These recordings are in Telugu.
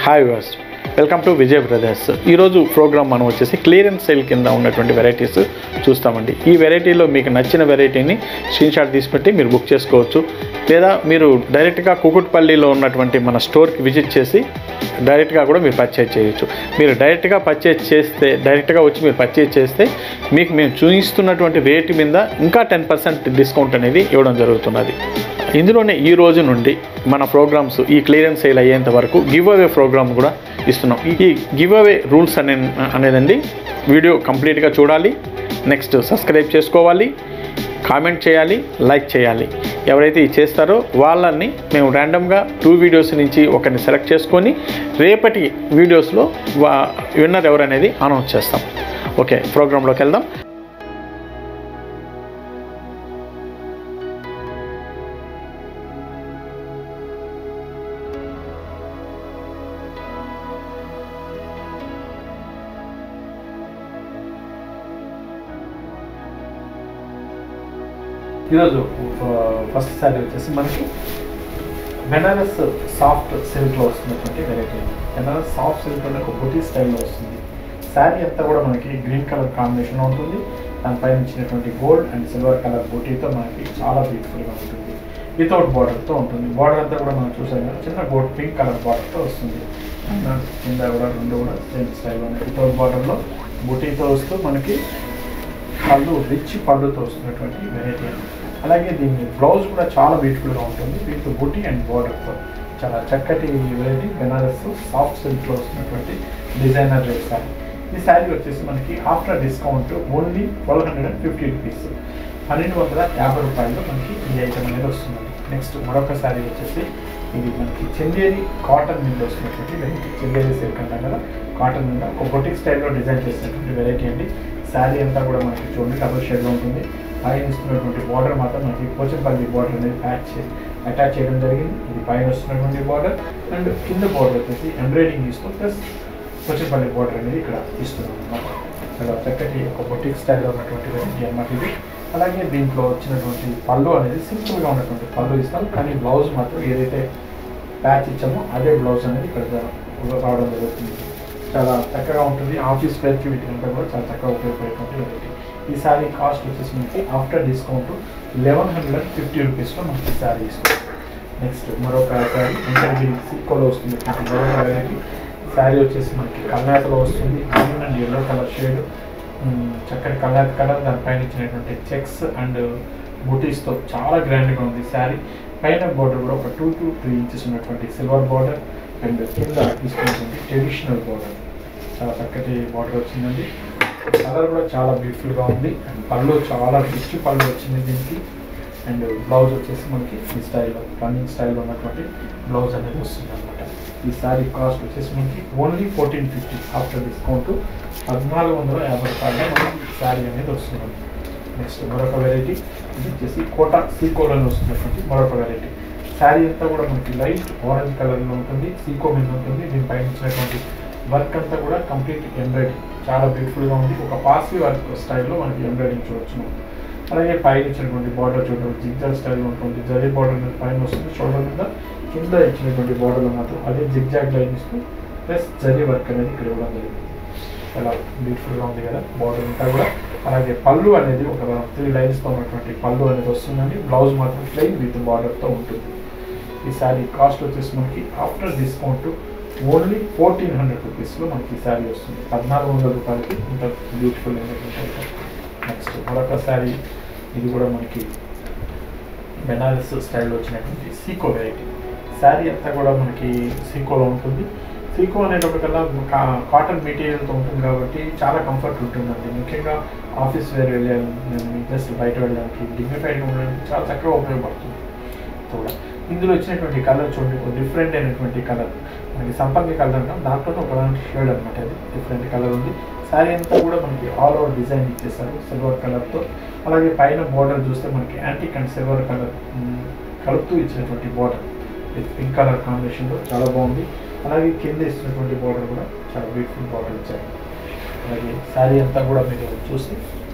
Hi was welcome to Vijay brothers ఈరోజు ప్రోగ్రామ్ మనం వచ్చేసి క్లియరెన్స్ సేల్ కింద ఉన్నటువంటి వెరైటీస్ చూస్తామండి ఈ వెరైటీలో మీకు నచ్చిన వెరైటీని స్క్రీన్ షాట్ తీసి పెట్టి మీరు బుక్ చేసుకోవచ్చు లేదా మీరు డైరెక్ట్గా కుకుట్పల్లిలో ఉన్నటువంటి మన స్టోర్కి విజిట్ చేసి డైరెక్ట్గా కూడా మీరు పర్చేజ్ చేయొచ్చు మీరు డైరెక్ట్గా పర్చేజ్ చేస్తే డైరెక్ట్గా వచ్చి మీరు పర్చేజ్ చేస్తే మీకు మేము చూపిస్తున్నటువంటి రేటు మీద ఇంకా టెన్ పర్సెంట్ డిస్కౌంట్ అనేది ఇవ్వడం జరుగుతున్నది ఇందులోనే ఈ రోజు నుండి మన ప్రోగ్రామ్స్ ఈ క్లియరెన్స్ సేల్ అయ్యేంత వరకు గివ్ అవే ప్రోగ్రామ్ కూడా ఇస్తున్నాం ఈ గివ్ అవే రూల్స్ అనే అనేదండి వీడియో కంప్లీట్గా చూడాలి నెక్స్ట్ సబ్స్క్రైబ్ చేసుకోవాలి కామెంట్ చేయాలి లైక్ చేయాలి ఎవరైతే ఇది చేస్తారో వాళ్ళని మేము ర్యాండమ్గా టూ వీడియోస్ నుంచి ఒకరిని సెలెక్ట్ చేసుకొని రేపటి వీడియోస్లో వా విన్నర్ ఎవరనేది అనౌన్స్ చేస్తాం ఓకే ప్రోగ్రాంలోకి వెళ్దాం ఈరోజు ఫస్ట్ శారీ వచ్చేసి మనకి బెనారస్ సాఫ్ట్ సిల్క్లో వస్తున్నటువంటి వెరైటీ బెనారస్ సాఫ్ట్ సిల్క్ అనే ఒక బుటీ స్టైల్లో వస్తుంది శారీ అంతా కూడా మనకి గ్రీన్ కలర్ కాంబినేషన్లో ఉంటుంది దానిపైన ఇచ్చినటువంటి గోల్డ్ అండ్ సిల్వర్ కలర్ బుటీతో మనకి చాలా బ్యూటిఫుల్గా ఉంటుంది వితౌట్ బార్డర్తో ఉంటుంది బార్డర్ అంతా కూడా మనం చూసాం కదా చిన్న గోల్డ్ పింక్ కలర్ బార్డర్తో వస్తుంది పైన కింద కూడా రెండు కూడా సేమ్ స్టైల్లో వితౌట్ బార్డర్లో బుటీతో వస్తూ మనకి పళ్ళు రిచ్ పళ్ళుతో వస్తున్నటువంటి వెరైటీ అండి అలాగే దీని బ్లౌజ్ కూడా చాలా బ్యూటిఫుల్గా ఉంటుంది విత్ బుటీ అండ్ బార్డర్తో చాలా చక్కటి వెరైటీ బెనారస్ సాఫ్ట్ సిల్క్లో వస్తున్నటువంటి డిజైనర్ రేట్ శారీ ఈ శారీ వచ్చేసి మనకి after discount only twelve hundred and fifty rupees పన్నెండు వందల యాభై రూపాయలు మనకి ఈ ఐటమ్ అనేది వస్తుంది నెక్స్ట్ మరొక శారీ వచ్చేసి ఇది మనకి చందేరి కాటన్ మీద వస్తున్నటువంటి వెరైటీ చందేరి సిల్క్ అంటాం కదా కాటన్ మీద ఒక బొటిక్ స్టైల్లో డిజైన్ చేసినటువంటి వెరైటీ అండి శారీ అంతా కూడా మనకి చూడండి డబుల్ షేడ్లో ఉంటుంది పైన ఇస్తున్నటువంటి బార్డర్ మాత్రం మనకి పోచంపల్లి బార్డర్ అనేది ప్యాచ్ అటాచ్ చేయడం జరిగింది ఇది పైన వస్తున్నటువంటి బార్డర్ అండ్ కింద బార్డర్ వచ్చేసి ఎంబ్రాయిడింగ్ ఇస్తూ ప్లస్ పోచంపల్లి బార్డర్ అనేది ఇక్కడ ఇస్తున్నాం అనమాట చాలా చక్కటి ఒక బొటిక్ స్టైల్లో ఉన్నటువంటి వెరైటీ అన్నమాట ఇది అలాగే దీంట్లో వచ్చినటువంటి పళ్ళు అనేది సింపుల్గా ఉన్నటువంటి పళ్ళు ఇస్తాం కానీ బ్లౌజ్ మాత్రం ఏదైతే ప్యాచ్ ఇచ్చామో అదే బ్లౌజ్ అనేది ఇక్కడ రావడం జరుగుతుంది చాలా చక్కగా ఉంటుంది ఆఫీస్ వేర్కి వీటికంతా కూడా చాలా చక్కగా ఉపయోగపడేటువంటి వెరైటీ ఈ శారీ కాస్ట్ వచ్చేసి మనకి after discount eleven hundred and fifty రూపీస్లో మనకి శారీ ఇస్తుంది నెక్స్ట్ మరొక శారీ ఇంటర్వ్యూ సిక్కోలో వస్తుంది మరొక వెరైటీ శారీ వచ్చేసి మనకి కల్నాతలో వస్తుంది green and yellow colour shade చక్కటి కల్నాత్ కలర్ దానిపైన ఇచ్చినటువంటి చెక్స్ అండ్ బూటీస్తో చాలా గ్రాండ్గా ఉంది శారీ పైన బార్డర్ కూడా ఒక టూ టు త్రీ ఇంచెస్ ఉన్నటువంటి సిల్వర్ బార్డర్ అండ్ కింద తీసుకున్నటువంటి ట్రెడిషనల్ బార్డర్ చాలా చక్కటి బార్డర్ వచ్చిందండి కలర్ కూడా చాలా బ్యూటిఫుల్గా ఉంది అండ్ పళ్ళు చాలా రిచ్ పళ్ళు వచ్చింది దీనికి అండ్ బ్లౌజ్ వచ్చేసి మనకి ఈ స్టైల్లో రన్నింగ్ స్టైల్లో ఉన్నటువంటి బ్లౌజ్ అనేది వస్తుంది అనమాట ఈ శారీ కాస్ట్ వచ్చేసి మనకి only fourteen fifty after discount పద్నాలుగు వందల యాభై రూపాయలు మనకి ఈ శారీ అనేది వస్తుంది నెక్స్ట్ మరొక వెరైటీ ఇది వచ్చేసి కోటా సీకోలో వస్తున్నటువంటి మరొక వెరైటీ శారీ అంతా కూడా మనకి లైట్ ఆరెంజ్ కలర్లో ఉంటుంది సీకో మీద ఉంటుంది దీనిపైన ఇచ్చినటువంటి వర్క్ అంతా కూడా కంప్లీట్ ఎంబ్రాయిడింగ్ చాలా బ్యూటిఫుల్గా ఉంది ఒక పాసి వర్క్ స్టైల్లో మనకి ఎంబ్రాయిడింగ్ చూడొచ్చు అలాగే పైన ఇచ్చినటువంటి బార్డర్ చూడడం జిగ్జాగ్ స్టైల్లో ఉంటుంది జరీ బార్డర్ మీద పైన వస్తుంది షోల్డర్ మీద కింద ఇచ్చినటువంటి బార్డర్లో మాత్రం అదే జిగ్జాగ్ లైన్ ఇస్తూ ప్లస్ జరీ వర్క్ అనేది ఇక్కడ ఇవ్వడం జరిగింది చాలా బ్యూటిఫుల్గా ఉంది కదా బార్డర్ అంతా కూడా అలాగే పళ్ళు అనేది ఒక త్రీ లైన్స్తో ఉన్నటువంటి పళ్ళు అనేది వస్తుందండి బ్లౌజ్ మాత్రం ప్లెయిన్ విత్ బార్డర్తో ఉంటుంది ఈ శారీ కాస్ట్ వచ్చేసి మనకి after discount only fourteen hundred రూపీస్లో మనకి ఈ శారీ వస్తుంది పద్నాలుగు వందల రూపాయలకి ఇంత బ్యూటిఫుల్ అయినటువంటి నెక్స్ట్ మరొక శారీ ఇది కూడా మనకి బెనారస్ స్టైల్లో వచ్చినటువంటి సీకో వెరైటీ శారీ అంతా కూడా మనకి సీకోలో ఉంటుంది సీకో అనేటప్పటికల్లా కా- కాటన్ మెటీరియల్తో ఉంటుంది కాబట్టి చాలా కంఫర్ట్ ఉంటుందండి ముఖ్యంగా ఆఫీస్ వేర్ వెళ్ళాలి జస్ట్ బయట వెళ్ళడానికి డిగ్నిఫైడ్గా ఉండడానికి చాలా చక్కగా ఉపయోగపడుతుంది కూడా ఇందులో వచ్చినటువంటి కలర్ చూడండి ఒక డిఫరెంట్ అయినటువంటి కలర్ మనకి సంపంగి కలర్ అంటాం దాంట్లో ఒకలాంటి షేడ్ అనమాట అది డిఫరెంట్ కలర్ ఉంది శారీ అంతా కూడా మనకి ఆల్ ఓవర్ డిజైన్ ఇచ్చేసారు సిల్వర్ కలర్తో అలాగే పైన బోర్డర్ చూస్తే మనకి యాంటిక్ అండ్ సిల్వర్ కలర్ కలుపుతూ ఇచ్చినటువంటి బోర్డర్ విత్ పింక్ కలర్ కాంబినేషన్లో చాలా బాగుంది అలాగే కింద ఇచ్చినటువంటి బోర్డర్ కూడా చాలా బ్యూటిఫుల్ బోర్డర్ ఇచ్చారు అలాగే శారీ అంతా కూడా మీరు చూసి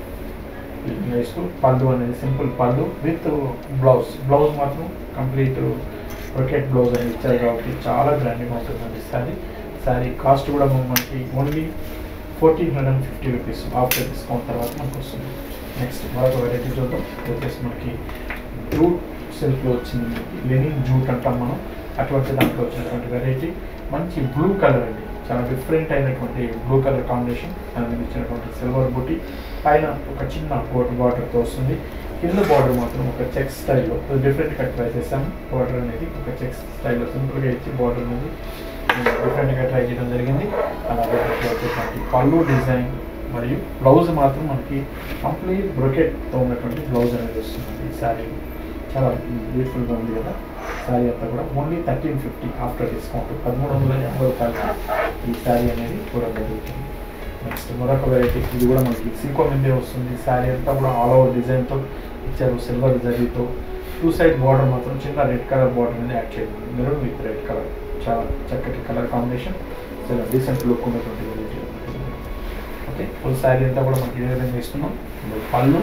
వేస్తూ పళ్ళు అనేది simple pallu with blouse blouse మాత్రం కంప్లీట్ రొకెట్ బ్లౌజ్ అని ఇచ్చారు కాబట్టి చాలా గ్రాండ్గా ఉంటుందండి శారీ శారీ కాస్ట్ కూడా మనకి only fourteen hundred and fifty rupees after discount తర్వాత మనకు వస్తుంది నెక్స్ట్ మరొక వెరైటీ చూద్దాం ఇది వచ్చేసి మనకి జూట్ సిల్క్లో వచ్చింది మనకి లెనిన్ జూట్ అంటాం మనం అటువంటి దాంట్లో వచ్చినటువంటి వెరైటీ మంచి బ్లూ కలర్ అండి చాలా డిఫరెంట్ అయినటువంటి బ్లూ కలర్ కాంబినేషన్ దాని మీద ఇచ్చినటువంటి సిల్వర్ బుట్టి పైన ఒక చిన్న కోట్ బార్డర్తో వస్తుంది కింద బార్డర్ మాత్రం ఒక చెక్స్ స్టైల్లో డిఫరెంట్గా ట్రై చేసాం బార్డర్ అనేది ఒక చెక్స్ స్టైల్లో సింపుల్గా ఇచ్చి బార్డర్ అనేది డిఫరెంట్గా ట్రై చేయడం జరిగింది అలాగే మనకి వచ్చేటువంటి పళ్ళు డిజైన్ మరియు బ్లౌజ్ మాత్రం మనకి కంప్లీట్ బ్రొకెట్తో ఉన్నటువంటి బ్లౌజ్ అనేది వస్తుంది ఈ శారీ చాలా బ్యూటిఫుల్గా ఉంది కదా శారీ అంతా కూడా only thirteen fifty after discount పదమూడు వందల ఎనభై రూపాయలకి ఈ శారీ అనేది కూడా జరుగుతుంది నెక్స్ట్ మరొక వెరైటీ ఇది కూడా మనకి సీకో మీదే వస్తుంది శారీ అంతా కూడా ఆల్ ఓవర్ డిజైన్తో ఇచ్చారు సిల్వర్ జరీతో టూ సైడ్ బార్డర్ మాత్రం చిన్న రెడ్ కలర్ బార్డర్ అనేది యాడ్ చేయండి మెరూన్ విత్ రెడ్ కలర్ చాలా చక్కటి కలర్ కాంబినేషన్ చాలా డీసెంట్ లుక్ ఉన్నటువంటి వెరైటీ ఓకే ఫుల్ శారీ అంతా కూడా మనకి ఏ విధంగా ఇస్తున్నాం ఇది పళ్ళు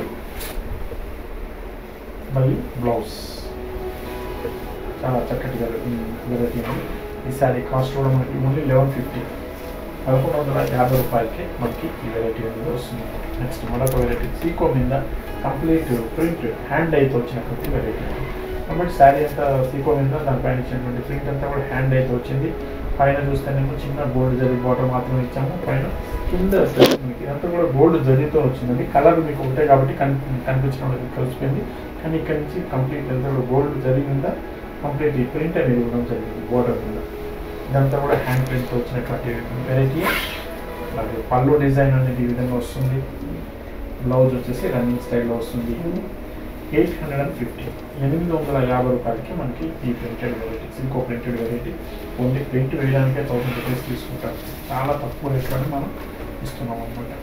మరియు బ్లౌజ్ చాలా చక్కటి వెరైటీ ఉంది ఈ శారీ కాస్ట్ కూడా మనకి ఓన్లీ లెవెన్ ఫిఫ్టీ పదకొండు వందల యాభై రూపాయలకి మనకి ఈ వెరైటీ అనేది వస్తుంది నెక్స్ట్ మరొక వెరైటీ సీకో మీద కంప్లీట్ ప్రింట్ హ్యాండ్ అయితే వచ్చినటువంటి వెరైటీ కాబట్టి శారీ అంతా సీకో మీద దానిపైన ఇచ్చినటువంటి ప్రింట్ అంతా కూడా హ్యాండ్ అయితే వచ్చింది పైన చూస్తేనేమో చిన్న గోల్డ్ జరీ బాటర్ మాత్రమే ఇచ్చాము పైన కింద మీకు ఇదంతా కూడా గోల్డ్ జరీతో వచ్చిందండి కలర్ మీకు ఉంటాయి కాబట్టి కని కనిపించడం అనేది కలిసిపోయింది కానీ ఇక్కడ నుంచి కంప్లీట్ అంతా కూడా గోల్డ్ జరీ మీద కంప్లీట్ ఈ ప్రింట్ అనేది ఇవ్వడం జరిగింది బోర్డర్ మీద ఇదంతా కూడా హ్యాండ్ ప్రింట్తో వచ్చినటువంటి వెరైటీ అలాగే పళ్ళు డిజైన్ అనేది ఈ విధంగా వస్తుంది బ్లౌజ్ వచ్చేసి రన్నింగ్ స్టైల్లో వస్తుంది ఎయిట్ హండ్రెడ్ అండ్ ఫిఫ్టీ ఎనిమిది వందల యాభై రూపాయలకి మనకి ఈ ప్రింటెడ్ వెరైటీ సిల్కో ప్రింటెడ్ వెరైటీ ఓన్లీ ప్రింట్ వేయడానికే థౌసండ్ రూపీస్ తీసుకుంటారు చాలా తక్కువ రేట్లోనే మనం ఇస్తున్నాం అనమాట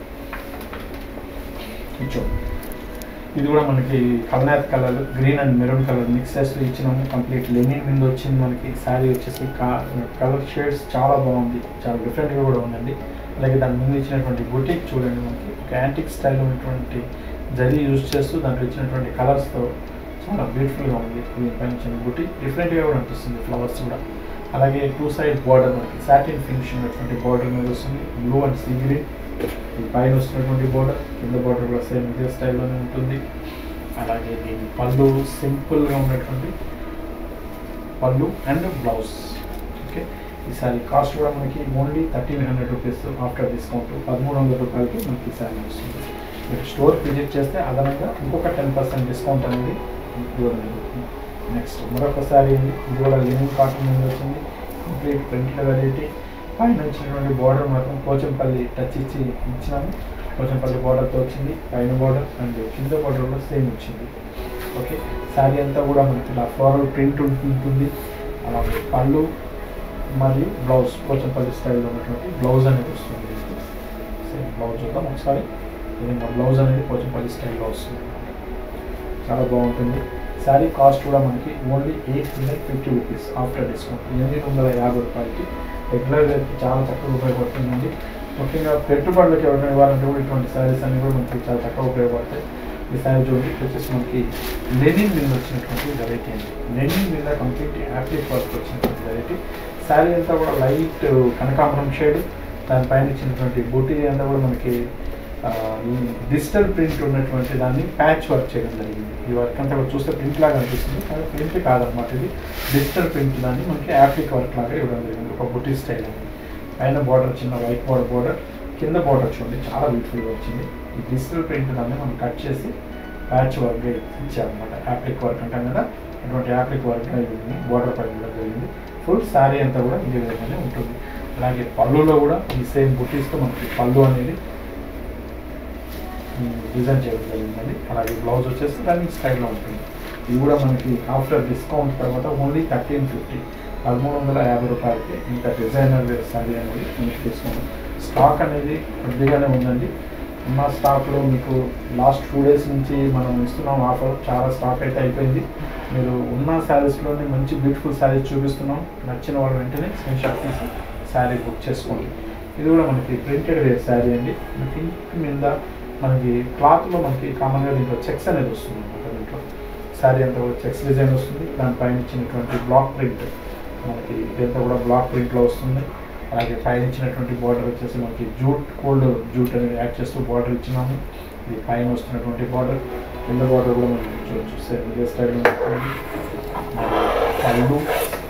ఇచ్చో ఇది కూడా మనకి కల్నాథ్ colour green and maroon colour mix చేస్తూ ఇచ్చినాము కంప్లీట్ లెనిన్ మీద వచ్చింది మనకి శారీ వచ్చేసి కలర్ షేడ్స్ చాలా బాగుంది చాలా డిఫరెంట్గా కూడా ఉందండి అలాగే దాని ముందు ఇచ్చినటువంటి బుటీక్ చూడండి మనకి ఒక యాంటిక్ స్టైల్ ఉన్నటువంటి జరీ యూజ్ చేస్తూ దాంట్లో ఇచ్చినటువంటి కలర్స్తో చాలా బ్యూటిఫుల్గా ఉంది దీనిపైన ఇచ్చిన బుటీ డిఫరెంట్గా కూడా అనిపిస్తుంది ఫ్లవర్స్ కూడా అలాగే టూ సైడ్ బార్డర్ మనకి సాటిన్ ఫినిష్ ఉన్నటువంటి బార్డర్ మీద వస్తుంది బ్లూ అండ్ సీ గ్రీన్ ఈ పైన వస్తున్నటువంటి బార్డర్ కింద బార్డర్ కూడా సేమ్ ఇదే స్టైల్లోనే ఉంటుంది అలాగే దీని పళ్ళు సింపుల్గా ఉన్నటువంటి పళ్ళు అండ్ బ్లౌజ్ ఓకే ఈ సారీ కాస్ట్ కూడా మనకి only thirteen hundred rupees after discount పదమూడు వందల రూపాయలకి మనకి ఈ సారీ వస్తుంది మీరు స్టోర్ విజిట్ చేస్తే అదనంగా ఇంకొక టెన్ పర్సెంట్ డిస్కౌంట్ అనేది ఇవ్వడం జరుగుతుంది నెక్స్ట్ మరొక సారీ ఇది ఇది కూడా లినిన్ కాటన్ మీద వచ్చింది కంప్లీట్ ప్రింటెడ్ వెరైటీ పైన ఇచ్చినటువంటి బార్డర్ మాత్రం పోచంపల్లి టచ్ ఇచ్చి ఇచ్చినాము పోచంపల్లి బార్డర్తో వచ్చింది పైన బార్డర్ అండ్ కింద బార్డర్ కూడా సేమ్ వచ్చింది ఓకే శారీ అంతా కూడా మనకి ఇలా ఫ్లోరల్ ప్రింట్ ఉంటుంది అలాగే పళ్ళు మరియు బ్లౌజ్ పోచంపల్లి స్టైల్లో ఉన్నటువంటి బ్లౌజ్ అనేది వస్తుంది సేమ్ బ్లౌజ్ చూద్దాం ఒకసారి విధంగా బ్లౌజ్ అనేది పోచంపల్లి స్టైల్లో వస్తుంది చాలా బాగుంటుంది శారీ కాస్ట్ కూడా మనకి only eight hundred fifty rupees after discount ఎనిమిది వందల యాభై రూపాయలకి రెగ్యులర్ రేట్కి చాలా తక్కువ ఉపయోగపడుతుందండి ముఖ్యంగా పెట్టుబడులకు ఎవరైనా ఇవ్వాలంటే కూడా ఇటువంటి శారీస్ అన్ని కూడా మనకి చాలా తక్కువ ఉపయోగపడతాయి ఈ శారీ చూడండి ఇది వచ్చేసి మనకి లెనిన్ మీద వచ్చినటువంటి వెరైటీ అండి లెనిన్ మీద కంప్లీట్ యాప్లిక్ వర్క్ వచ్చినటువంటి వెరైటీ శారీ అంతా కూడా లైట్ కనకాంబరం షేడ్ దానిపైన ఇచ్చినటువంటి బూటీ అంతా కూడా మనకి డిజిటల్ ప్రింట్ ఉన్నటువంటి దాన్ని ప్యాచ్ వర్క్ చేయడం జరిగింది ఈ వర్క్ అంతా కూడా చూస్తే ప్రింట్ లాగా అనిపిస్తుంది కానీ ప్రింట్ కాదనమాట ఇది డిజిటల్ ప్రింట్ దాన్ని మనకి యాప్లిక్ వర్క్ లాగా ఇవ్వడం జరిగింది ఒక బుటీ స్టైల్ అనేది పైన బార్డర్ చిన్న వైట్ బార్డర్ బార్డర్ కింద బార్డర్ చూడండి చాలా బ్యూటిఫుల్గా వచ్చింది ఈ డిజిటల్ ప్రింట్ దాన్ని మనం కట్ చేసి ప్యాచ్ వర్క్గా ఇచ్చామన్నమాట యాప్లిక్ వర్క్ అంటాం కదా అటువంటి యాప్లిక్ వర్క్గా ఇది బార్డర్ పైన ఇవ్వడం జరిగింది ఫుల్ శారీ అంతా కూడా ఇదే విధంగానే ఉంటుంది అలాగే పళ్ళులో కూడా ఈ సేమ్ బుటీస్తో మనకి పళ్ళు అనేది డిజైన్ చేయడం జరిగిందండి అలాగే బ్లౌజ్ వచ్చేసి రన్నింగ్ స్టైల్లో ఉంటుంది ఇది కూడా మనకి ఆఫ్టర్ డిస్కౌంట్ తర్వాత ఓన్లీ థర్టీన్ ఫిఫ్టీ పదమూడు వందల యాభై రూపాయలకి ఇంత డిజైనర్ వేర్ శారీ అనేది మీకు తీసుకున్నాం స్టాక్ అనేది కొద్దిగానే ఉందండి ఉన్న స్టాక్లో మీకు లాస్ట్ టూ డేస్ నుంచి మనం ఇస్తున్నాం ఆఫర్ చాలా స్టాక్ అయితే అయిపోయింది మీరు ఉన్న శారీస్లోనే మంచి బ్యూటిఫుల్ శారీస్ చూపిస్తున్నాం నచ్చిన వాళ్ళు వెంటనే స్క్రీన్ షాట్ తీసి శారీ బుక్ చేసుకోండి ఇది కూడా మనకి ప్రింటెడ్ వేర్ శారీ అండి పింక్ మీద మనకి క్లాత్లో మనకి కామన్గా దీంట్లో చెక్స్ అనేది వస్తుంది అనమాట దీంట్లో శారీ అంతా కూడా చెక్స్ డిజైన్ వస్తుంది దానిపైన ఇచ్చినటువంటి బ్లాక్ ప్రింట్ మనకి ఇదంతా కూడా బ్లాక్ ప్రింట్లో వస్తుంది అలాగే పైన ఇచ్చినటువంటి బార్డర్ వచ్చేసి మనకి జూట్ కోల్డ్ జూట్ అనేది యాడ్ చేస్తూ బార్డర్ ఇచ్చినాము ఇది పైన వస్తున్నటువంటి బార్డర్ కింద బార్డర్ కూడా మనం చూడొచ్చు సేమ్ ఇదే స్టైల్లో ఉంటుంది పళ్ళు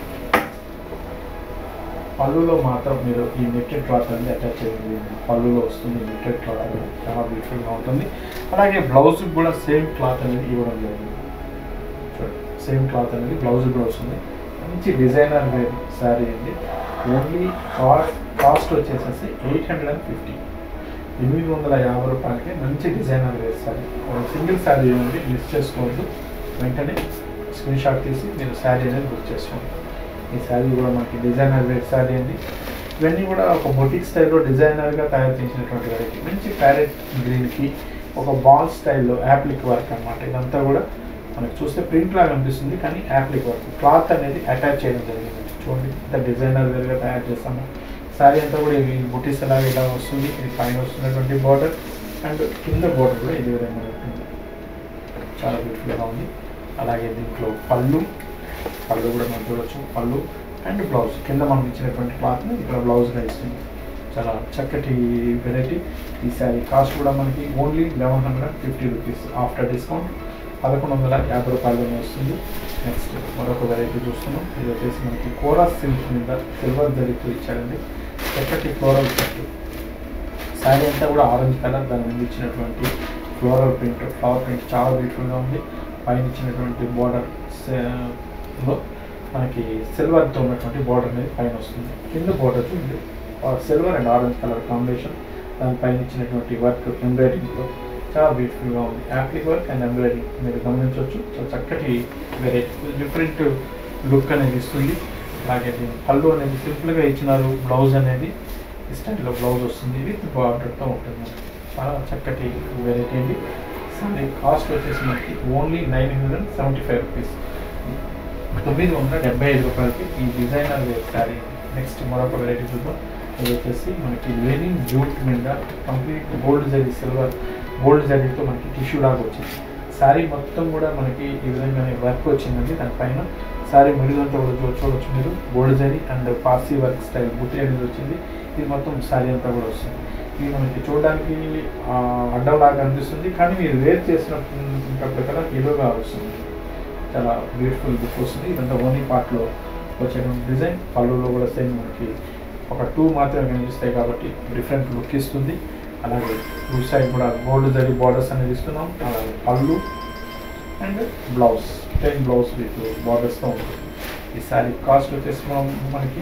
పళ్ళులో మాత్రం మీరు ఈ నెట్టెడ్ క్లాత్ అనేది అటాచ్ చేయండి పళ్ళులో వస్తుంది నెట్టెడ్ క్లాత్ అనేది చాలా బ్యూటిఫుల్గా ఉంటుంది అలాగే బ్లౌజ్ కూడా సేమ్ క్లాత్ అనేది ఇవ్వడం జరిగింది చూడండి సేమ్ క్లాత్ అనేది బ్లౌజ్ కూడా వస్తుంది మంచి డిజైనర్ వేర్ శారీ అండి ఓన్లీ కాస్ట్ కాస్ట్ వచ్చేసేసి ఎయిట్ హండ్రెడ్ అండ్ ఫిఫ్టీ ఎనిమిది వందల యాభై రూపాయలకి మంచి designer wear sari single sari ఉంది మిస్ చేసుకోవద్దు వెంటనే స్క్రీన్ షాట్ తీసి మీరు శారీ అనేది బుక్ చేసుకోండి ఈ శారీ కూడా మనకి డిజైనర్ వేర్ శారీ అండి ఇవన్నీ కూడా ఒక బొటిక్ స్టైల్లో డిజైనర్గా తయారు చేసినటువంటి వెరైటీ మంచి ప్యారెట్ గ్రీన్కి ఒక బాల్ స్టైల్లో యాప్లిక్ వర్క్ అన్నమాట ఇదంతా కూడా మనకు చూస్తే ప్రింట్ లాగా అనిపిస్తుంది కానీ యాప్లిక్ వర్క్ క్లాత్ అనేది అటాచ్ చేయడం జరిగింది చూడండి ఇంత డిజైనర్ వేర్గా తయారు చేస్తాము శారీ అంతా కూడా ఇవి బుటీస్ లాగా ఇలా వస్తుంది ఇది పైన వస్తున్నటువంటి బార్డర్ అండ్ కింద బార్డర్ కూడా ఇది విధంగా ఉంటుంది చాలా బ్యూటిఫుల్గా ఉంది అలాగే దీంట్లో పళ్ళు పళ్ళు కూడా మనం చూడొచ్చు పళ్ళు అండ్ బ్లౌజ్ కింద మనం ఇచ్చినటువంటి క్లాత్ని ఇక్కడ బ్లౌజ్గా ఇస్తుంది చాలా చక్కటి వెరైటీ ఈ శారీ కాస్ట్ కూడా మనకి only eleven hundred fifty rupees after discount పదకొండు వందల యాభై రూపాయలలోనే వస్తుంది నెక్స్ట్ మరొక వెరైటీ చూస్తున్నాం ఇది వచ్చేసి మనకి కోరా సిల్క్ మీద సిల్వర్ జరీతో ఇచ్చారండి చక్కటి ఫ్లోరల్ సెట్ శారీ అంతా కూడా ఆరెంజ్ కలర్ దాని మీద ఇచ్చినటువంటి ఫ్లోరల్ ప్రింట్ ఫ్లవర్ ప్రింట్ చాలా బ్యూటిఫుల్గా ఉంది పైన ఇచ్చినటువంటి బార్డర్ లో మనకి సిల్వర్తో ఉన్నటువంటి బార్డర్ అనేది పైన వస్తుంది కింద బార్డర్ చూడండి silver and orange colour combination దానిపైన ఇచ్చినటువంటి వర్క్ ఎంబ్రాయిడింగ్లో చాలా బ్యూటిఫుల్గా ఉంది యాప్లిక్ వర్క్ అండ్ ఎంబ్రాయిడింగ్ మీరు గమనించవచ్చు చాలా చక్కటి వెరైటీ డిఫరెంట్ లుక్ అనేది ఇస్తుంది అలాగే దీని పళ్ళు అనేది సింపుల్గా ఇచ్చినారు బ్లౌజ్ అనేది ఈ స్టైల్లో బ్లౌజ్ వస్తుంది విత్ బార్డర్తో ఉంటుంది చాలా చక్కటి వెరైటీ అండి సారీ కాస్ట్ వచ్చేసి మనకి only nine hundred seventy five rupees తొమ్మిది వందల డెబ్బై ఐదు రూపాయలకి ఈ డిజైనర్ వేర్ శారీ నెక్స్ట్ మరొక వెరైటీ చూద్దాం ఇది వచ్చేసి మనకి లెనిన్ జూట్ మీద complete gold zari silver gold జరీతో మనకి టిష్యూ లాగా వచ్చింది శారీ మొత్తం కూడా మనకి ఈ విధంగా వర్క్ వచ్చిందండి దానిపైన శారీ మిడిలంతా కూడా చూ- చూడొచ్చు మీరు గోల్డ్ జరీ అండ్ పాసీ వర్క్ స్టైల్ బుట్టి అనేది వచ్చింది ఇది మొత్తం శారీ అంతా కూడా వస్తుంది ఇది మనకి చూడడానికి ఆ, అడ్డంలాగా అనిపిస్తుంది కానీ మీరు వేర్ చేసినప్పుడు కదా హీరోగా వస్తుంది చాలా బ్యూటిఫుల్ లుక్ వస్తుంది ఇదంతా ఓనీ పార్ట్లో వచ్చేటువంటి డిజైన్ పళ్ళులో కూడా సేమ్ మనకి ఒక టూ మాత్రమే కనిపిస్తాయి కాబట్టి డిఫరెంట్ లుక్ ఇస్తుంది అలాగే టూ సైడ్ కూడా గోల్డ్ జరీ బార్డర్స్ అనేది ఇస్తున్నాం అలాగే pallu and blouse plain blouse with బార్డర్స్తో ఉంటుంది ఈ శారీ కాస్ట్ వచ్చేసి మనం మనకి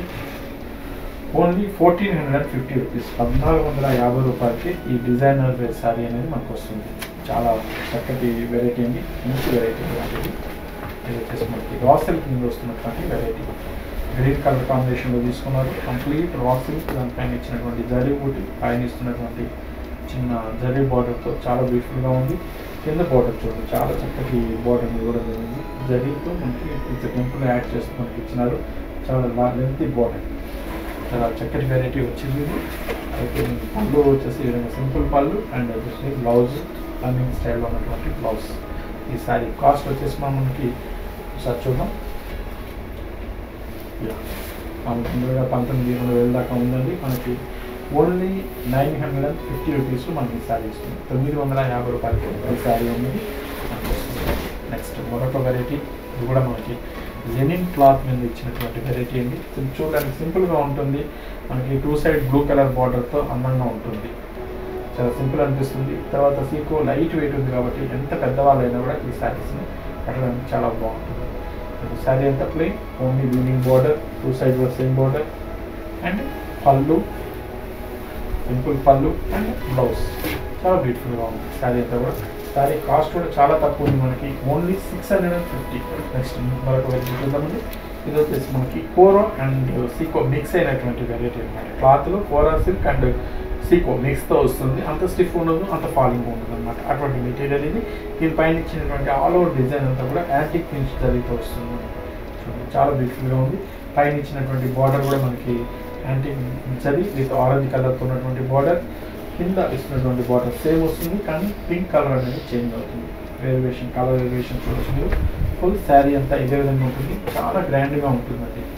only fourteen hundred and fifty rupees పద్నాలుగు వందల యాభై రూపాయలకి ఈ డిజైనర్ వేర్ శారీ అనేది మనకు వస్తుంది చాలా చక్కటి వెరైటీ అండి మంచి వెరైటీ లాంటిది ఇది వచ్చేసి మనకి రా సిల్క్ మీద వస్తున్నటువంటి వెరైటీ గ్రీన్ కలర్ కాంబినేషన్లో తీసుకున్నారు కంప్లీట్ రా సిల్క్ దానిపైన ఇచ్చినటువంటి జరీ బూటి పైన ఇస్తున్నటువంటి చిన్న జరీ బార్డర్తో చాలా బ్యూటిఫుల్గా ఉంది కింద బార్డర్ చూడండి చాలా చక్కటి బార్డర్ కూడా జరిగింది జరీతో మనకి ఇట్స్ టెంపుల్ యాడ్ చేస్తూ మనకి ఇచ్చినారు చాలా లెంతీ బార్డర్ చాలా చక్కటి వెరైటీ వచ్చింది ఇది అయితే పళ్ళు వచ్చేసి ఈ విధంగా సింపుల్ పళ్ళు అండ్ వచ్చేసి బ్లౌజ్ రన్నింగ్ స్టైల్లో ఉన్నటువంటి బ్లౌజ్ ఈ సారీ కాస్ట్ వచ్చేసి మనం మనకి ఒకసారి చూద్దాం యా. మనం తొందరగా పంతొమ్మిది వందల వేల దాకా ఉందండి మనకి only nine hundred and fifty rupees మనకి ఈ శారీ ఇస్తుంది తొమ్మిది వందల యాభై రూపాయలకి ఈ శారీ అనేది మనకి వస్తుంది నెక్స్ట్ మరొక వెరైటీ ఇది కూడా మనకి లెనిన్ క్లాత్ మీద ఇచ్చినటువంటి వెరైటీ అండి ఇది చూడడానికి సింపుల్గా ఉంటుంది మనకి టూ సైడ్ బ్లూ కలర్ బార్డర్తో అందంగా ఉంటుంది చాలా సింపుల్ అనిపిస్తుంది తర్వాత సీకో లైట్ వెయిట్ ఉంది కాబట్టి ఎంత పెద్దవాళ్ళైనా కూడా ఈ శారీస్ని కట్టడానికి చాలా బాగుంటుంది శారీ అంతా plain only weaving border two side కూడా same border and pallu simple pallu and blouse చాలా బ్యూటిఫుల్గా ఉంది శారీ అంతా కూడా శారీ కాస్ట్ కూడా చాలా తక్కువ ఉంది మనకి only six hundred and fifty next మరొక వెరైటీ చూద్దామండి ఇది వచ్చేసి మనకి కోరో అండ్ సీకో మిక్స్ అయినటువంటి వెరైటీ అనమాట క్లాత్లో కోరా సిల్క్ అండ్ సీకో మిక్స్తో వస్తుంది అంత స్టిఫ్ ఉండదు అంత ఫాలింగ్ ఉండదు అనమాట అటువంటి మెటీరియల్ ఇది దీనిపైన ఇచ్చినటువంటి ఆల్ ఓవర్ డిజైన్ అంతా కూడా యాంటిక్ ఫినిష్ జరిగితే వస్తుంది చూడండి చాలా బ్యూటిఫుల్గా ఉంది పైన ఇచ్చినటువంటి బార్డర్ కూడా మనకి యాంటిక్ జరీ విత్ ఆరెంజ్ కలర్తో ఉన్నటువంటి బార్డర్ కింద ఇస్తున్నటువంటి బార్డర్ సేమ్ వస్తుంది కానీ పింక్ కలర్ అనేది చేంజ్ అవుతుంది వేరియేషన్ కలర్ వేరియేషన్ చూడొచ్చు మీరు ఫుల్ శారీ అంతా ఇదే విధంగా ఉంటుంది చాలా గ్రాండ్గా ఉంటుందండి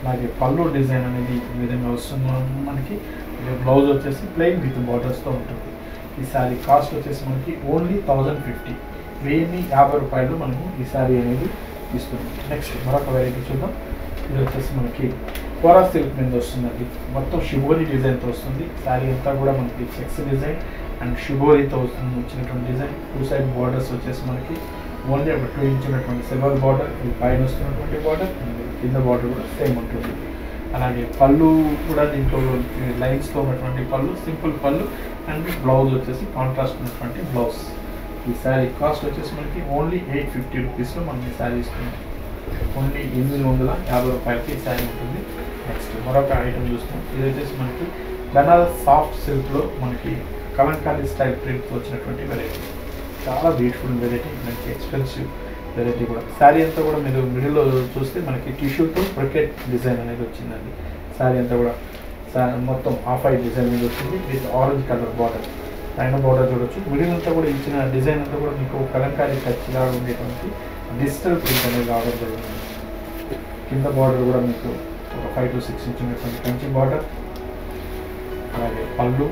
అలాగే పళ్ళు డిజైన్ అనేది ఈ విధంగా వస్తుంది మనకి బ్లౌజ్ వచ్చేసి ప్లెయిన్ విత్ బార్డర్స్తో ఉంటుంది ఈ శారీ కాస్ట్ వచ్చేసి మనకి ఓన్లీ థౌజండ్ ఫిఫ్టీ వెయ్యి యాభై రూపాయలు మనము ఈ శారీ అనేది ఇస్తుంది నెక్స్ట్ మరొక వెరైటీ చూద్దాం ఇది వచ్చేసి మనకి కోరా సిల్క్ మీద వస్తుందండి మొత్తం షిబోరి డిజైన్తో వస్తుంది శారీ అంతా కూడా మనకి చెక్స్ డిజైన్ అండ్ షిబోరితో వస్తుంది వచ్చినటువంటి డిజైన్ టూ సైడ్ బార్డర్స్ వచ్చేసి మనకి ఓన్లీ ఒక టూ ఇంచ్ ఉన్నటువంటి సిల్వర్ బార్డర్ ఇది పైన వస్తున్నటువంటి బార్డర్ అండ్ కింద బార్డర్ కూడా సేమ్ ఉంటుంది అలాగే పళ్ళు కూడా దీంట్లో లైన్స్తో ఉన్నటువంటి pallu simple pallu and blouse వచ్చేసి కాంట్రాస్ట్ ఉన్నటువంటి బ్లౌజ్ ఈ శారీ కాస్ట్ వచ్చేసి మనకి ఓన్లీ ఎయిట్ ఫిఫ్టీ రూపీస్లో మనం ఈ శారీ ఇస్తున్నాం ఓన్లీ ఎనిమిది వందల యాభై రూపాయలకి ఈ శారీ ఉంటుంది నెక్స్ట్ మరొక ఐటమ్ చూస్తాం ఇది వచ్చేసి మనకి బెనారస్ సాఫ్ట్ సిల్క్లో మనకి కలంకారీ స్టైల్ ప్రింట్తో వచ్చినటువంటి వెరైటీ చాలా బ్యూటిఫుల్ వెరైటీ మనకి ఎక్స్పెన్సివ్ వెరైటీ కూడా శారీ అంతా కూడా మీరు మిడిల్లో చూస్తే మనకి టిష్యూతో బ్రకెట్ డిజైన్ అనేది వచ్చిందండి శారీ అంతా కూడా శా- మొత్తం ఆఫ్ ఐ డిజైన్ మీద వచ్చింది విత్ ఆరెంజ్ కలర్ బార్డర్ పైన బార్డర్ చూడొచ్చు మిడిల్ అంతా కూడా ఇచ్చిన డిజైన్ అంతా కూడా మీకు కలంకారీ ఖచ్చితంగా ఉండేటువంటి డిజిటల్ ప్రింట్ అనేది రావడం జరిగింది కింద బార్డర్ కూడా మీకు ఒక ఫైవ్ టు సిక్స్ ఇంచ్ ఉన్నటువంటి కంచి బార్డర్ అలాగే పళ్ళు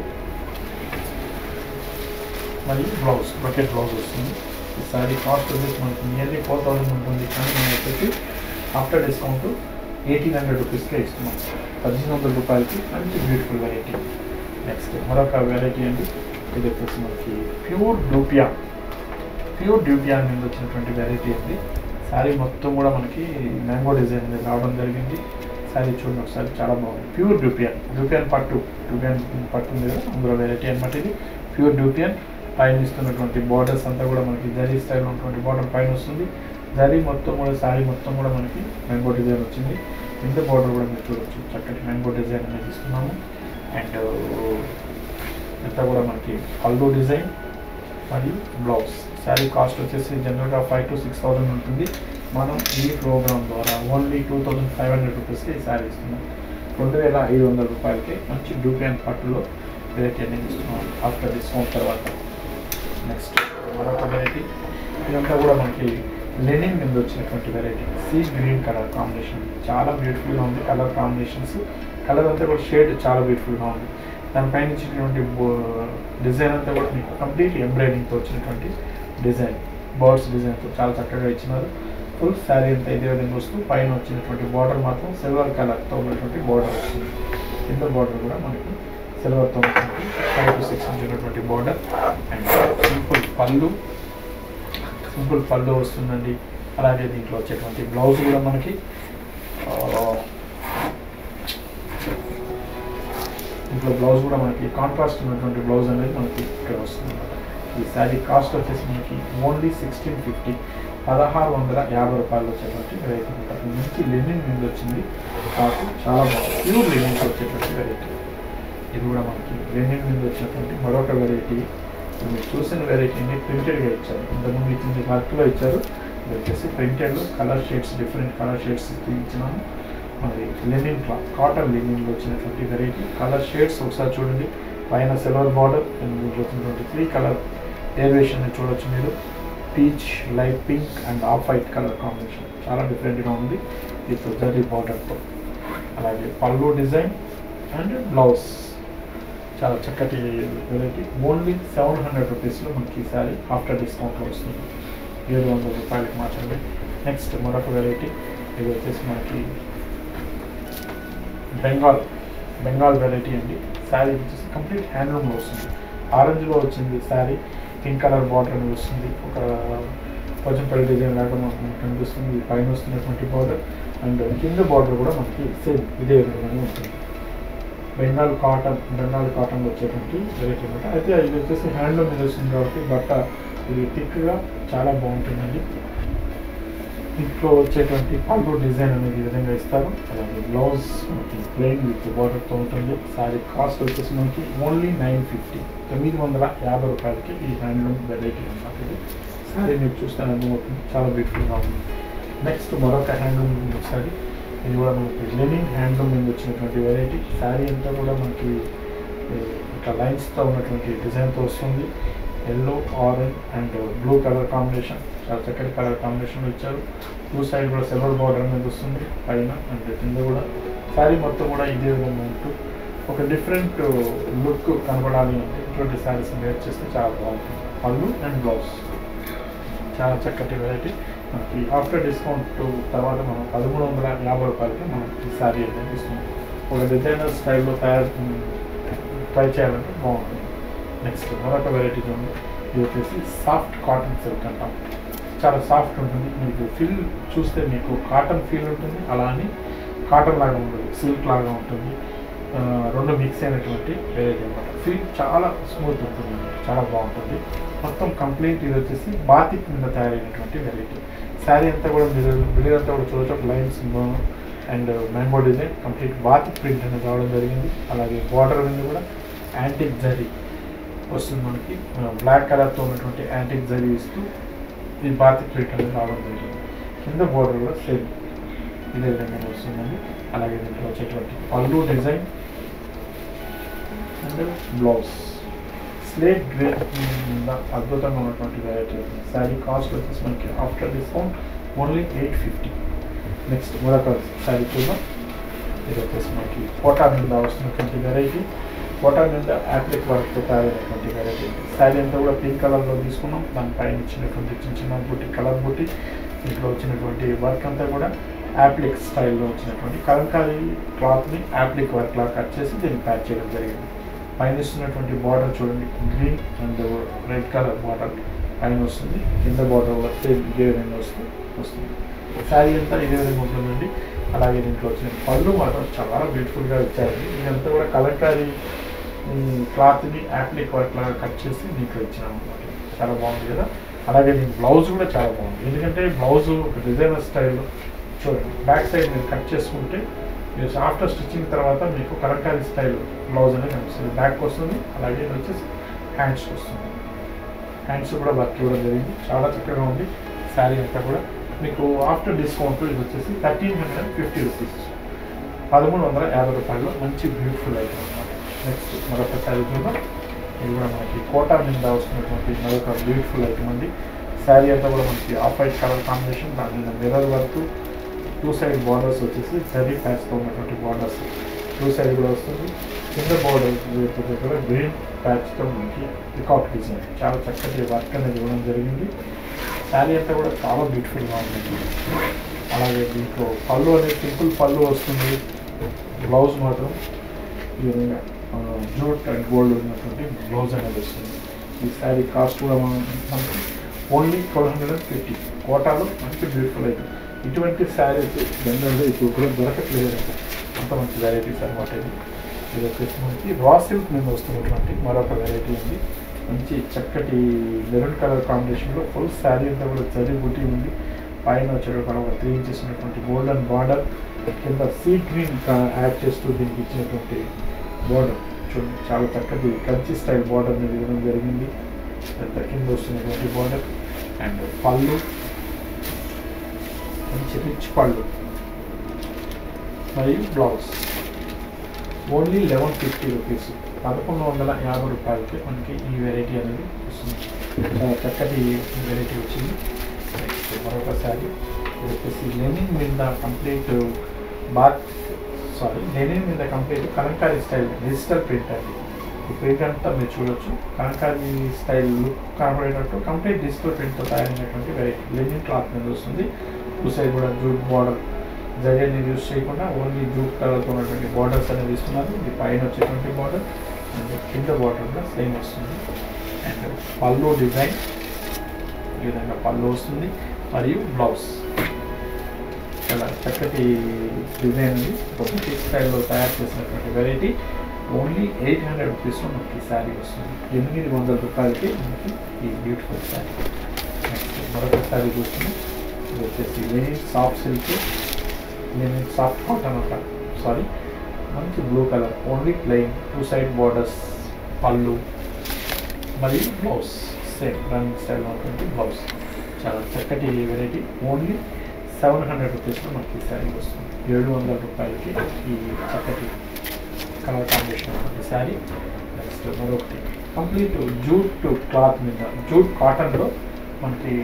మరియు బ్లౌజ్ బ్రకెట్ బ్లౌజ్ వస్తుంది ఈ సారీ కాస్ట్ వచ్చేసి మనకి నియర్లీ ఫోర్ థౌసండ్ ఉంటుంది కానీ మనం వచ్చేసి ఆఫ్టర్ డిస్కౌంట్ ఎయిటీన్ హండ్రెడ్ రూపీస్కే ఇస్తున్నాం పద్దెనిమిది వందల రూపాయలకి మంచి బ్యూటిఫుల్ వెరైటీ నెక్స్ట్ మరొక వెరైటీ అండి ఇది వచ్చేసి మనకి ప్యూర్ డూపియా ప్యూర్ డ్యూపియా మీద వచ్చినటువంటి వెరైటీ అండి శారీ మొత్తం కూడా మనకి మ్యాంగో డిజైన్ అనేది రావడం జరిగింది శారీ చూడండి ఒకసారి చాలా బాగుంది ప్యూర్ డ్యూపియన్ డ్యూపియన్ పట్టు డ్యూపియన్ పట్టు ఉంది కదా అందులో వెరైటీ అనమాట ఇది ప్యూర్ డ్యూపియన్ పైన ఇస్తున్నటువంటి బార్డర్స్ అంతా కూడా మనకి జరీ స్టైల్ ఉన్నటువంటి బార్డర్ పైన వస్తుంది జరీ మొత్తం కూడా శారీ మొత్తం కూడా మనకి మ్యాంగో డిజైన్ వచ్చింది కింద బార్డర్ కూడా మీరు చూడొచ్చు చక్కటి మ్యాంగో డిజైన్ అనేది ఇస్తున్నాము అండ్ అంతా కూడా మనకి పళ్ళు డిజైన్ మరియు బ్లౌజ్ శారీ కాస్ట్ వచ్చేసి జనరల్గా ఫైవ్ టు సిక్స్ థౌసండ్ ఉంటుంది మనం ఈ ప్రోగ్రామ్ ద్వారా only two thousand five hundred రూపీస్కి ఈ శారీ ఇస్తున్నాం రెండు వేల ఐదు వందల రూపాయలకి మంచి డూపియన్ పట్టులో వెరైటీ అనేది ఇస్తున్నాం ఆఫ్టర్ డిస్కౌంట్ తర్వాత నెక్స్ట్ మరొక వెరైటీ ఇదంతా కూడా మనకి లెనిన్ మీద వచ్చినటువంటి variety sea green colour combination చాలా బ్యూటిఫుల్గా ఉంది కలర్ కాంబినేషన్స్ కలర్ అంతా కూడా షేడ్ చాలా బ్యూటిఫుల్గా ఉంది దానిపైన ఇచ్చినటువంటి డిజైన్ అంతా కూడా మీకు కంప్లీట్ ఎంబ్రాయిడింగ్తో వచ్చినటువంటి డిజైన్ బర్డ్స్ డిజైన్తో చాలా చక్కగా ఇచ్చినారు ఫుల్ శారీ అంతా ఇదే విధంగా వస్తూ పైన వచ్చినటువంటి బార్డర్ మాత్రం సిల్వర్ కలర్తో ఉన్నటువంటి బార్డర్ వస్తుంది కింద బార్డర్ కూడా మనకి సిల్వర్తో ఉన్నటువంటి ఫైవ్ టు సిక్స్ ఉన్నటువంటి border and simple pallu simple pallu వస్తుందండి అలాగే దీంట్లో వచ్చేటువంటి బ్లౌజ్ కూడా మనకి ఆ, దీంట్లో బ్లౌజ్ కూడా మనకి కాంట్రాస్ట్ ఉన్నటువంటి బ్లౌజ్ అనేది మనకి ఇక్కడ వస్తుంది ఈ శారీ కాస్ట్ వచ్చేసి మనకి ఓన్లీ సిక్స్టీన్ ఫిఫ్టీ పదహారు వందల యాభై రూపాయలు వచ్చేటువంటి వెరైటీ ఉంటుంది మంచి లెనిన్ మీద వచ్చింది కాకు చాలా బాగుంది ప్యూర్ లెనిన్ వచ్చేటువంటి వెరైటీ ఇది కూడా మనకి లెనిన్ మీద వచ్చినటువంటి మరొక వెరైటీ ఇప్పుడు మీరు చూసిన వెరైటీని ప్రింటెడ్గా ఇచ్చారు ఇంతకుముందు ఇచ్చింది వర్క్లో ఇచ్చారు ఇది వచ్చేసి ప్రింటెడ్లో colour shades different colour shades ఇచ్చినాము మరి లెనిన్ క్లాత్ కాటన్ లెనిన్లో వచ్చినటువంటి వెరైటీ కలర్ షేడ్స్ ఒకసారి చూడండి పైన సిల్వర్ బార్డర్ దీంట్లో వచ్చినటువంటి త్రీ కలర్ ఏరియేషన్ చూడొచ్చు మీరు peach light pink and off white colour combination చాలా డిఫరెంట్గా ఉంది విత్ జరీ బార్డర్తో అలాగే పళ్ళు డిజైన్ అండ్ బ్లౌజ్ చాలా చక్కటి వెరైటీ ఓన్లీ సెవెన్ హండ్రెడ్ రూపీస్లో మనకి ఈ శారీ ఆఫ్టర్ డిస్కౌంట్లో వస్తుంది ఏడు వందల రూపాయలకి మాత్రమే నెక్స్ట్ మరొక వెరైటీ ఇది వచ్చేసి మనకి బెంగాల్ బెంగాల్ వెరైటీ అండి శారీ వచ్చేసి కంప్లీట్ హ్యాండ్లూమ్లో వస్తుంది ఆరెంజ్లో వచ్చింది శారీ పింక్ కలర్ బార్డర్ అనేది వస్తుంది ఒక పోచంపల్లి డిజైన్ లాగా మనకు కనిపిస్తుంది ఇది పైన వస్తున్నటువంటి బార్డర్ అండ్ కింద బార్డర్ కూడా మనకి సేమ్ ఇదే విధంగానే ఉంటుంది బెంగాల్ కాటన్ బెంగాల్ కాటన్లో వచ్చేటువంటి వెరైటీ అనమాట అయితే ఇది వచ్చేసి హ్యాండ్లూమ్ మీద వస్తుంది కాబట్టి బట్ట ఇది థిక్గా చాలా బాగుంటుందండి ఇంట్లో వచ్చేటువంటి పళ్ళు డిజైన్ అనేది ఈ విధంగా ఇస్తారు అలాగే బ్లౌజ్ మనకి ప్లెయిన్ విత్ బార్డర్తో ఉంటుంది శారీ కాస్ట్ వచ్చేసి మనకి ఓన్లీ నైన్ ఫిఫ్టీ తొమ్మిది వందల యాభై రూపాయలకి ఈ హ్యాండ్లూమ్ వెరైటీ అనమాట ఇది శారీ మీరు చూస్తే అర్థమవుతుంది చాలా బ్యూటిఫుల్గా ఉంది నెక్స్ట్ మరొక హ్యాండ్లూమ్ ఒకసారి ఇది కూడా మనకి లెనిన్ హ్యాండ్లూమ్ మీద వచ్చినటువంటి వెరైటీ శారీ అంతా కూడా మనకి ఏ, ఇట్లా లైన్స్తో ఉన్నటువంటి డిజైన్తో వస్తుంది yellow orange and blue colour combination చాలా చక్కటి కలర్ కాంబినేషన్ ఇచ్చారు టూ సైడ్ కూడా సిల్వర్ బార్డర్ అనేది వస్తుంది పైన అండ్ కింద కూడా శారీ మొత్తం కూడా ఇదే విధంగా ఉంటూ ఒక డిఫరెంట్ లుక్ కనబడాలి అంటే ఇటువంటి శారీస్ వేర్ చేస్తే చాలా బాగుంటుంది పళ్ళు అండ్ బ్లౌజ్ చాలా చక్కటి వెరైటీ మనకి ఆఫ్టర్ డిస్కౌంట్ తర్వాత మనం పదమూడు వందల యాభై రూపాయలకి మనం ఈ శారీ అనేది ఇస్తున్నాం ఒక డిజైనర్ స్టైల్లో తయారు ట్రై చేయాలంటే బాగుంటుంది నెక్స్ట్ మరొక వెరైటీ చూడండి ఇది వచ్చేసి సాఫ్ట్ కాటన్ సిల్క్ అంటాం చాలా సాఫ్ట్ ఉంటుంది మీకు ఫీల్ చూస్తే మీకు కాటన్ ఫీల్ ఉంటుంది అలా అని కాటన్ లాగా ఉండదు సిల్క్ లాగా ఉంటుంది ఆ, రెండు మిక్స్ అయినటువంటి వెరైటీ అనమాట ఫీల్ చాలా స్మూత్ ఉంటుంది చాలా బాగుంటుంది మొత్తం కంప్లీట్ ఇది వచ్చేసి బాతిక్ మీద తయారైనటువంటి వెరైటీ శారీ అంతా కూడా మీరు మిడిల్ అంతా కూడా చూడటం lines and mango design complete batik print అనేది రావడం జరిగింది అలాగే బార్డర్ మీద కూడా యాంటిక్ జరీ వస్తుంది మనకి బ్లాక్ కలర్తో ఉన్నటువంటి యాంటిక్ జరీ ఇస్తూ ఈ బాతిక్ ప్రింట్ అనేది రావడం జరిగింది కింద బోర్డర్లో సేమ్ ఇదే విధంగా వస్తుందండి అలాగే దీంట్లో వచ్చేటువంటి pallu design and blouse slate grey మీద అద్భుతంగా ఉన్నటువంటి వెరైటీ శారీ కాస్ట్ వచ్చేసి మనకి after discount only eight fifty next మరొక శారీ చూద్దాం ఇది వచ్చేసి మనకి కోటా మీద వస్తున్నటువంటి వెరైటీ కోటా మీద యాప్లిక్ వర్క్తో తయారైనటువంటి వెరైటీ శారీ అంతా కూడా పింక్ కలర్లో తీసుకున్నాం దానిపైన ఇచ్చినటువంటి చిన్న చిన్న బుట్టి కలర్ బుట్టి దీంట్లో వచ్చినటువంటి వర్క్ అంతా కూడా యాప్లిక్ స్టైల్లో వచ్చినటువంటి కలంకారీ క్లాత్ని యాప్లిక్ వర్క్ లా కట్ చేసి దీన్ని ప్యాక్ చేయడం జరిగింది పైన ఇస్తున్నటువంటి బార్డర్ చూడండి green and red colour border పైన వస్తుంది కింద బార్డర్ సేమ్ ఇదే విధంగా వస్తూ వస్తుంది శారీ అంతా ఇదే విధంగా ఉంటుందండి అలాగే దీంట్లో వచ్చిన పళ్ళు మాత్రం చాలా బ్యూటిఫుల్గా ఇచ్చారండి ఇదంతా కూడా కలంకారీ క్లాత్ని యాప్లిక్ వర్క్ లాగా కట్ చేసి దీంట్లో ఇచ్చినాం అనమాట చాలా బాగుంది కదా అలాగే దీని బ్లౌజ్ కూడా చాలా బాగుంది ఎందుకంటే బ్లౌజ్ ఒక డిజైనర్ స్టైల్లో చూడండి బ్యాక్ సైడ్ మీరు కట్ చేసుకుంటే మీరు ఆఫ్టర్ స్టిచ్చింగ్ తర్వాత మీకు కలంకారీ స్టైల్ బ్లౌజ్ అనేది కనిపిస్తుంది బ్యాక్ వస్తుంది అలాగే ఇది వచ్చేసి హ్యాండ్స్ వస్తుంది హ్యాండ్స్ కూడా వర్క్ ఇవ్వడం జరిగింది చాలా చక్కగా ఉంది శారీ అంతా కూడా మీకు ఆఫ్టర్ డిస్కౌంట్ ఇది వచ్చేసి థర్టీన్ హండ్రెడ్ ఫిఫ్టీ రూపీస్ పదమూడు వందల యాభై రూపాయలు మంచి బ్యూటిఫుల్ ఐటమ్ అనమాట నెక్స్ట్ మరొక శారీ చూద్దాం ఇది కూడా మనకి కోటా మీద వస్తున్నటువంటి మరొక బ్యూటిఫుల్ ఐటమ్ అండి శారీ అంతా కూడా మనకి ఆఫ్ వైట్ కలర్ కాంబినేషన్ దాని మీద mirror work two side borders వచ్చేసి జరీ ప్యాచ్తో ఉన్నటువంటి బార్డర్స్ టూ సైడ్ కూడా వస్తుంది కింద బార్డర్ దగ్గర గ్రీన్ ప్యాచ్తో మనకి పికాక్ డిజైన్ చాలా చక్కటి వర్క్ అనేది ఇవ్వడం జరిగింది శారీ అంతా కూడా చాలా బ్యూటిఫుల్గా ఉంటుంది అలాగే దీంట్లో పళ్ళు అనేది సింపుల్ పళ్ళు వస్తుంది బ్లౌజ్ మాత్రం ఈ విధంగా జూట్ అండ్ గోల్డ్ ఉన్నటువంటి బ్లౌజ్ అనేది వస్తుంది ఈ శారీ కాస్ట్ కూడా మనం మనకి only twelve hundred and fifty కోటాలో మంచి బ్యూటిఫుల్ అయితే ఇటువంటి శారీస్ జనరల్గా ఇప్పుడు కూడా దొరకట్లేదు అంత మంచి వెరైటీస్ అనమాట ఇది ఇది వచ్చేసి మనకి రా సిల్క్ మీద వస్తున్నటువంటి మరొక వెరైటీ ఉంది మంచి చక్కటి మెరూన్ కలర్ కాంబినేషన్లో ఫుల్ శారీ అంతా కూడా జరీ బుటీ ఉంది పైన వచ్చేటప్పుడు ఒక త్రీ ఇంచెస్ ఉన్నటువంటి గోల్డెన్ బార్డర్ కింద సీ గ్రీన్ యాడ్ చేస్తూ దీనికి ఇచ్చినటువంటి బార్డర్ చూడండి చాలా చక్కటి కంచి స్టైల్ బార్డర్ అనేది ఇవ్వడం జరిగింది పెద్ద కింద వస్తున్నటువంటి బార్డర్ అండ్ పళ్ళు మంచి రిచ్ పళ్ళు మరియు blouse only eleven fifty rupees పదకొండు వందల యాభై రూపాయలకి మనకి ఈ వెరైటీ అనేది వస్తుంది చాలా చక్కటి వెరైటీ వచ్చింది నెక్స్ట్ మరొకసారి ఇది వచ్చేసి లెనిన్ మీద కంప్లీట్ బాత్ సారీ లెనిన్ మీద complete Kalamkari style digital print అండి ఈ ప్రింట్ అంతా మీరు చూడొచ్చు కలంకారీ స్టైల్ లుక్ కనబడేటట్టు కంప్లీట్ డిజిటల్ ప్రింట్తో తయారైనటువంటి వెరైటీ లెనిన్ క్లాత్ మీద వస్తుంది టూ సైడ్ కూడా జూట్ బార్డర్ జరీ అనేది యూస్ చేయకుండా ఓన్లీ జూట్ కలర్తో ఉన్నటువంటి బార్డర్స్ అనేది ఇస్తున్నారు ఇది పైన వచ్చేటువంటి బార్డర్ అండ్ కింద బార్డర్ కూడా సేమ్ వస్తుంది అండ్ పళ్ళు డిజైన్ ఈ విధంగా పళ్ళు వస్తుంది మరియు బ్లౌజ్ చాలా చక్కటి డిజైన్ ఉంది బొటిక్ స్టైల్లో తయారు చేసినటువంటి వెరైటీ ఓన్లీ ఎయిట్ హండ్రెడ్ రూపీస్లో మనకి శారీ వస్తుంది ఎనిమిది వందల రూపాయలకి మనకి ఈ బ్యూటిఫుల్ శారీ నెక్స్ట్ మరొక శారీ చూస్తున్నాం ఇది వచ్చేసి వెరీ సాఫ్ట్ సిల్క్ నేను సాఫ్ట్ కాటన్ ఒక సారీ మంచి blue colour only plain two side borders పళ్ళు మరియు బ్లౌజ్ సేమ్ రన్నింగ్ స్టైల్ ఉన్నటువంటి బ్లౌజ్ చాలా చక్కటి వెరైటీ ఓన్లీ సెవెన్ హండ్రెడ్ రూపీస్లో మనకి శారీ వస్తుంది ఏడు వందల రూపాయలకి ఈ చక్కటి కలర్ కాంబినేషన్ ఉన్నటువంటి శారీ నెక్స్ట్ మరొకటి కంప్లీట్ జూట్ క్లాత్ మీద జూట్ కాటన్లో మనకి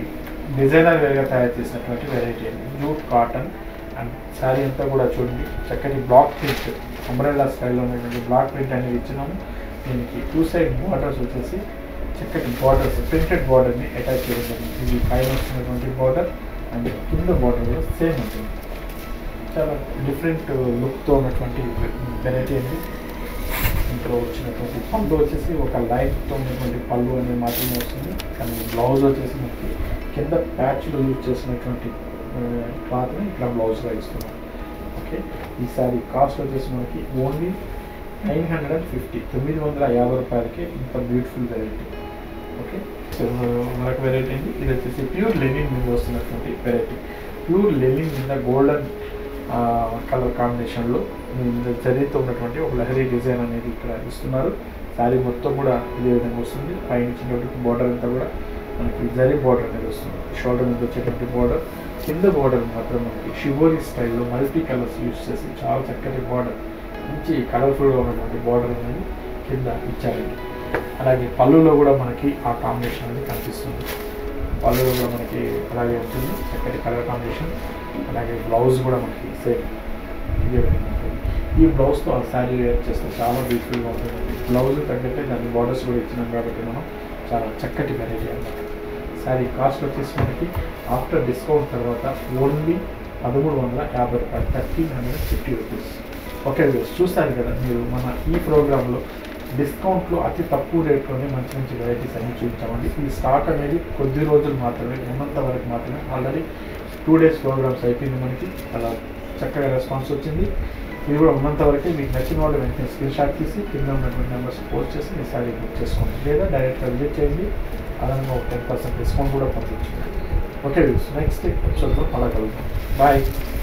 డిజైనర్ వేర్గా తయారు చేసినటువంటి వెరైటీ అండి జూట్ కాటన్ అండ్ శారీ అంతా కూడా చూడండి చక్కటి బ్లాక్ ప్రింట్ అంబ్రెల్లా స్టైల్లో ఉన్నటువంటి బ్లాక్ ప్రింట్ అనేది ఇచ్చినాము దీనికి టూ సైడ్ బార్డర్స్ వచ్చేసి చక్కటి బార్డర్స్ ప్రింటెడ్ బార్డర్ని అటాచ్ చేయడం జరిగింది ఇది పైన వస్తున్నటువంటి బార్డర్ అండ్ కింద బార్డర్ కూడా సేమ్ ఉంటుంది చాలా డిఫరెంట్ లుక్తో ఉన్నటువంటి వెరైటీ అండి ఇంట్లో వచ్చినటువంటి పళ్ళు వచ్చేసి ఒక లైన్తో ఉన్నటువంటి పళ్ళు అనేది మాత్రమే వస్తుంది కానీ బ్లౌజ్ వచ్చేసి మనకి కింద ప్యాచ్లో యూజ్ చేసినటువంటి క్లాత్ని ఇక్కడ బ్లౌజ్గా ఇస్తున్నాం ఓకే ఈ సారీ కాస్ట్ వచ్చేసి మనకి only nine hundred and fifty తొమ్మిది వందల యాభై రూపాయలకి ఇంత బ్యూటిఫుల్ వెరైటీ ఓకే సో మరొక వెరైటీ అండి ఇది వచ్చేసి ప్యూర్ లెనిన్ మీద వస్తున్నటువంటి వెరైటీ ప్యూర్ లెనిన్ మీద గోల్డెన్ కలర్ కాంబినేషన్లో జరీతో ఉన్నటువంటి ఒక లహరీ డిజైన్ అనేది ఇక్కడ ఇస్తున్నారు శారీ మొత్తం కూడా ఇదే విధంగా వస్తుంది పైన ఇచ్చినటువంటి బార్డర్ అంతా కూడా మనకి జరీ బార్డర్ అనేది వస్తుంది షోల్డర్ మీద వచ్చేటువంటి బార్డర్ కింద బార్డర్ మాత్రం మనకి షివోరీ స్టైల్లో మల్టీ కలర్స్ యూజ్ చేసి చాలా చక్కటి బార్డర్ మంచి కలర్ఫుల్గా ఉన్నటువంటి బార్డర్ అనేది కింద ఇచ్చారండి అలాగే పళ్ళులో కూడా మనకి ఆ కాంబినేషన్ అనేది కనిపిస్తుంది పళ్ళులో కూడా మనకి అలాగే ఉంటుంది చక్కటి కలర్ కాంబినేషన్ అలాగే బ్లౌజ్ కూడా మనకి సేమ్ ఇదే విధంగా ఉంటుంది ఈ బ్లౌజ్తో ఆ శారీ వేర్ చేస్తే చాలా బ్యూటిఫుల్గా ఉంటుంది బ్లౌజ్ తగ్గట్టే దాని బార్డర్స్ కూడా ఇచ్చినాం కాబట్టి మనం చాలా చక్కటి వెరైటీ అన్నమాట శారీ కాస్ట్ వచ్చేసి మనకి ఆఫ్టర్ డిస్కౌంట్ తర్వాత ఓన్లీ పదమూడు వందల యాభై రూపాయలు thirteen hundred fifty rupees okay views చూస్తారు కదా మీరు మన ఈ ప్రోగ్రాంలో డిస్కౌంట్లో అతి తక్కువ రేట్లోనే మంచి మంచి వెరైటీస్ అన్ని చూపించామండి ఈ స్టాక్ అనేది కొద్ది రోజులు మాత్రమే ఉన్నంత వరకు మాత్రమే ఆల్రెడీ టూ డేస్ ప్రోగ్రామ్స్ అయిపోయింది మనకి అలా చక్కగా రెస్పాన్స్ వచ్చింది ఇది కూడా ఉన్నంత వరకే మీకు నచ్చిన వాళ్ళు వెంటనే స్క్రీన్ షాట్ తీసి కింద ఉన్నటువంటి నెంబర్స్ పోస్ట్ చేసి మీ సారీ బుక్ చేసుకోండి లేదా డైరెక్ట్గా విజిట్ చేయండి అదనంగా ఒక టెన్ పర్సెంట్ డిస్కౌంట్ కూడా పంపించండి ఓకే వ్యూస్ నెక్స్ట్ ఎపిసోడ్లో మళ్ళా కలుగుతాం బాయ్